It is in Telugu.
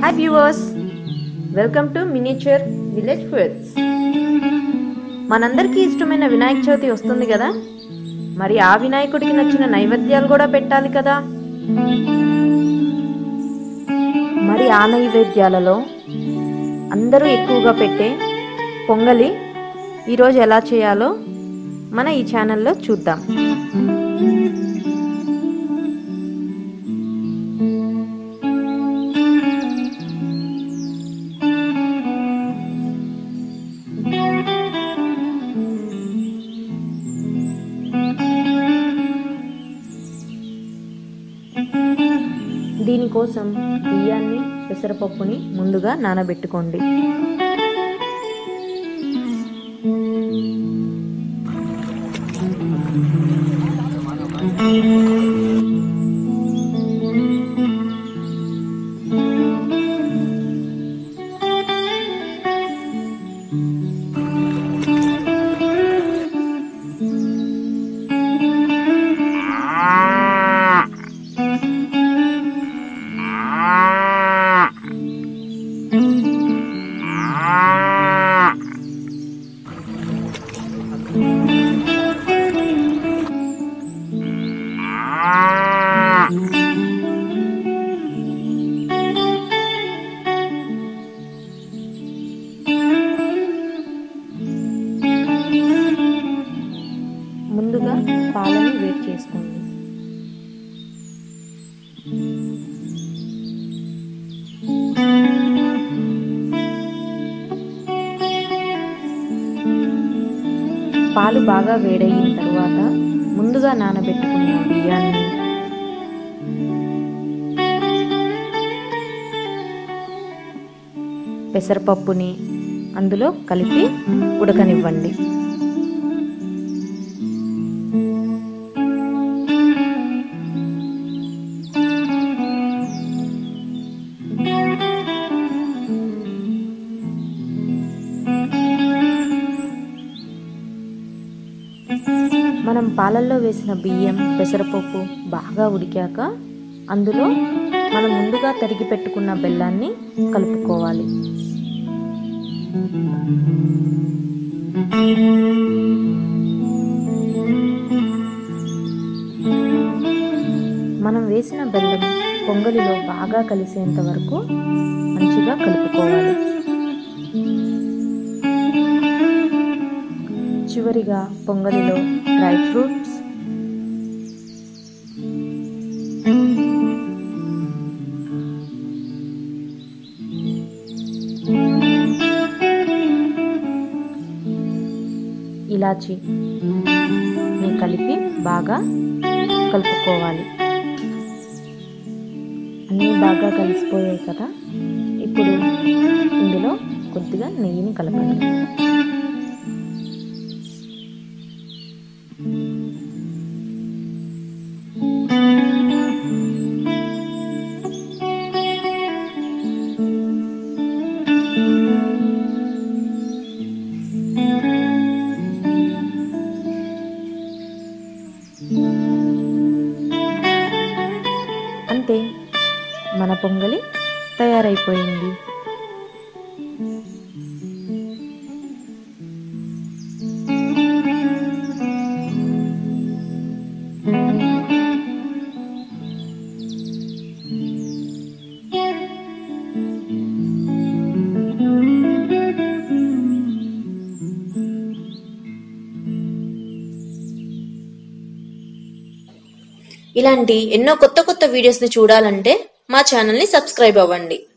hi viewers welcome to miniature village foods మనందరికీ ఇష్టమైన వినాయక చవితి వస్తుంది కదా మరి ఆ వినాయకుడికి నచ్చిన నైవేద్యాలు కూడా పెట్టాలి కదా మరి ఆ నైవేద్యాలలో అందరూ ఎక్కువగా పెట్టే పొంగలి ఈరోజు ఎలా చేయాలో మన ఈ ఛానల్లో చూద్దాం దీనికోసం బియ్యాన్ని పెసరపప్పుని ముందుగా నానబెట్టుకోండి ముందుగా పాలని వేడి చేసుకోండి పాలు బాగా వేడయిన తర్వాత ముందుగా నానబెట్టుకున్న బియ్యాన్ని పెసరపప్పుని అందులో కలిపి ఉడకనివ్వండి మనం పాలల్లో వేసిన బియ్యం పెసరపప్పు బాగా ఉడికాక అందులో మనం ముందుగా తరిగి పెట్టుకున్న బెల్లాన్ని కలుపుకోవాలి మనం వేసిన బెల్లం పొంగలిలో బాగా కలిసేంత వరకు మంచిగా కలుపుకోవాలి చివరిగా పొంగలిలో డ్రై ఫ్రూట్స్ ఇలాచి ని కలిపి బాగా కలుపుకోవాలి అన్నీ బాగా కలిసిపోయాయి కదా ఇప్పుడు ఇందులో కొద్దిగా నెయ్యిని కలపండి అంతే మన పొంగలి తయారైపోయింది ఇలాంటి ఎన్నో కొత్త కొత్త వీడియోస్ని చూడాలంటే మా ఛానల్ని సబ్స్క్రైబ్ అవ్వండి